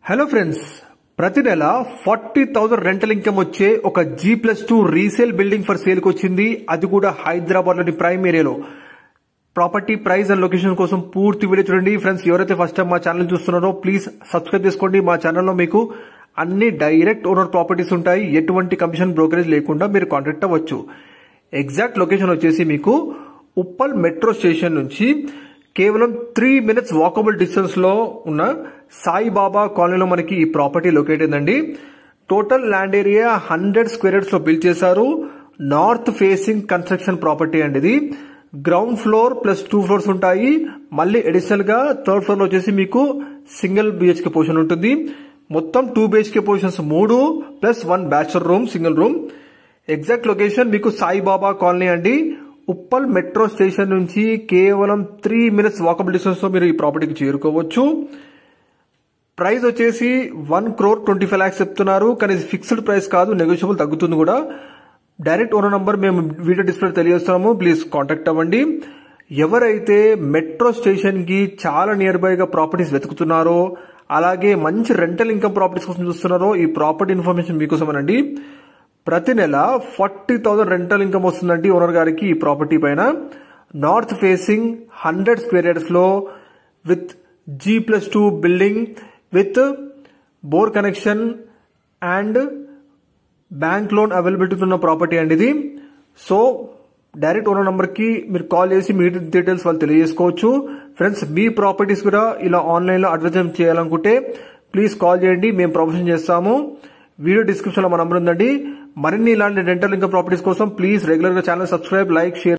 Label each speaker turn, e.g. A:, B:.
A: hello friends ప్రతి నెల forty thousand rental income వచ్చే ఒక G plus two resale building for sale కి వచ్చింది అది కూడా హైదరాబాద్ లోని ప్రైమ్ ఏరియాలో ప్రాపర్టీ ప్రైస్ అండ్ లొకేషన్ కోసం పూర్తి వీడియో చూడండి ఫ్రెండ్స్ ఎవరైతే ఫస్ట్ టైం మా ఛానల్ చూస్తున్నారో ప్లీజ్ సబ్స్క్రైబ్ చేసుకోండి మా ఛానల్లో మీకు అన్ని డైరెక్ట్ ఓనర్ ప్రాపర్టీస్ ఉంటాయి ఎటువంటి కమిషన్ బ్రోకరేజ్ లేకుండా మీరు కాంటాక్ట్ అవ్వచ్చు ఎగ్జాక్ట్ లొకేషన్ వచ్చేసి మీకు ఉప్పల్ మెట్రో స్టేషన్ నుంచి కేవలం త్రీ మినిట్స్ వాకబుల్ డిస్టెన్స్ లో ఉన్న సాయిబాబా కాలనీలో మనకి ఈ ప్రాపర్టీ లొకేట్ అయిందండి total land area hundred square yards లో బిల్డ్ చేశారు నార్త్ ఫేసింగ్ కన్స్ట్రక్షన్ ప్రాపర్టీ అండి ఇది ground floor plus two floors ఉంటాయి మళ్ళీ అడిషనల్ గా థర్డ్ ఫ్లోర్ లో వచ్చేసి మీకు సింగిల్ బిహెచ్కే పోర్షన్ ఉంటుంది మొత్తం టూ బిహెచ్కే పోర్షన్స్ మూడు plus one bachelor room single room exact location మీకు సాయిబాబా కాలనీ అండి ఉప్పల్ మెట్రో స్టేషన్ నుంచి కేవలం త్రీ మినిట్స్ వాకబుల్ డిస్టెన్స్ లో మీరు ఈ ప్రాపర్టీకి చేరుకోవచ్చు ప్రైస్ వచ్చేసి one crore twenty five lakhs చెప్తున్నారు కానీ ఇది ఫిక్స్డ్ ప్రైస్ కాదు నెగోషియబుల్ తగ్గుతుంది కూడా డైరెక్ట్ ఓనర్ నంబర్ మేము వీడియో డిస్ప్లే తెలియజేస్తున్నాము ప్లీజ్ కాంటాక్ట్ అవ్వండి ఎవరైతే మెట్రో స్టేషన్ కి చాలా నియర్ బై గా ప్రాపర్టీస్ వెతుకుతున్నారో అలాగే మంచి రెంటల్ ఇన్కమ్ ప్రాపర్టీస్ కోసం చూస్తున్నారో ఈ ప్రాపర్టీ ఇన్ఫర్మేషన్ మీకోసమేనండి ప్రతి నెల ఫార్టీ థౌసండ్ రెంటల్ ఇన్కమ్ వస్తుందండి ఓనర్ గారికి ఈ ప్రాపర్టీ పైన north facing hundred square yards లో with G plus two building with bore connection and bank loan availability ఉన్న ప్రాపర్టీ అండి ఇది సో డైరెక్ట్ ఓనర్ నంబర్ కి మీరు కాల్ చేసి మీ డీటెయిల్స్ వాళ్ళు తెలియజేసుకోవచ్చు ఫ్రెండ్స్ మీ ప్రాపర్టీస్ కూడా ఇలా ఆన్లైన్ లో అడ్వర్టైజ్ చేయాలనుకుంటే ప్లీజ్ కాల్ చేయండి మేము ప్రొఫెషన్ చేస్తాము వీడియో డిస్క్రిప్షన్ లో మా నంబర్ ఉందండి మరిన్ని ఇలాంటి రెంటల్ ఇన్కమ్ ప్రాపర్టీస్ కోసం ప్లీజ్ రెగ్యులర్ గా ఛానల్ సబ్స్క్రైబ్ లైక్ షేర్